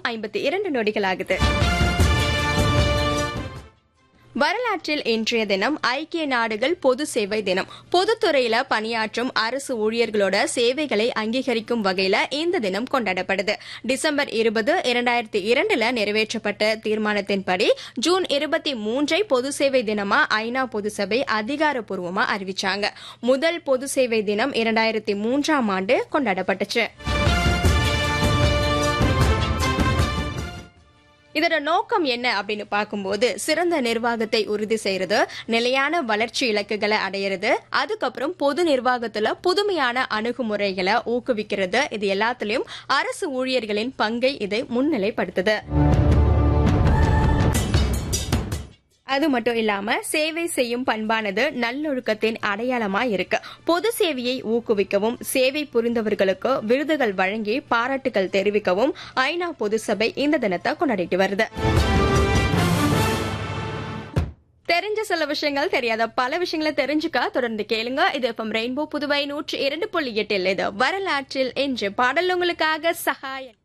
ஐம்பத்தி இரண்டு நொடிகள் ஆகுது வரலாற்றில் இன்றைய தினம் ஐக்கிய நாடுகள் பொது சேவை தினம் பொதுத்துறையில பணியாற்றும் அரசு ஊழியர்களோட சேவைகளை அங்கீகரிக்கும் வகையில இந்த தினம் கொண்டாடப்படுது டிசம்பர் இருபது இரண்டாயிரத்தி இரண்டுல நிறைவேற்றப்பட்ட தீர்மானத்தின்படி ஜூன் இருபத்தி மூன்றை பொது சேவை தினமா ஐநா பொது சபை அதிகாரப்பூர்வமா அறிவிச்சாங்க முதல் பொது சேவை தினம் இரண்டாயிரத்தி மூன்றாம் ஆண்டு கொண்டாடப்பட்டுச்சு இதோட நோக்கம் என்ன அப்படின்னு பார்க்கும்போது சிறந்த நிர்வாகத்தை உறுதி செய்யறது நிலையான வளர்ச்சி இலக்குகளை அடையிறது அதுக்கப்புறம் பொது நிர்வாகத்துல புதுமையான அணுகுமுறைகளை ஊக்குவிக்கிறது இது எல்லாத்துலயும் அரசு ஊழியர்களின் பங்கை இதை முன்னிலைப்படுத்துது அது மட்டும் இல்லாம சேவை செய்யும் பண்பானது நல்லொழுக்கத்தின் அடையாளமா இருக்கு பொது சேவையை ஊக்குவிக்கவும் சேவை புரிந்தவர்களுக்கு விருதுகள் வழங்கி பாராட்டுகள் தெரிவிக்கவும் ஐநா பொது சபை இந்த தினத்தை கொண்டாடிட்டு வருது தெரிஞ்ச சில விஷயங்கள் தெரியாத பல விஷயங்களை தெரிஞ்சுக்க தொடர்ந்து கேளுங்க இது எஃப்எம் ரெயின்போ புதுவை நூற்றி இரண்டு புள்ளி எட்டில் இது வரலாற்றில் என்று பாடல் உங்களுக்காக சகாயம்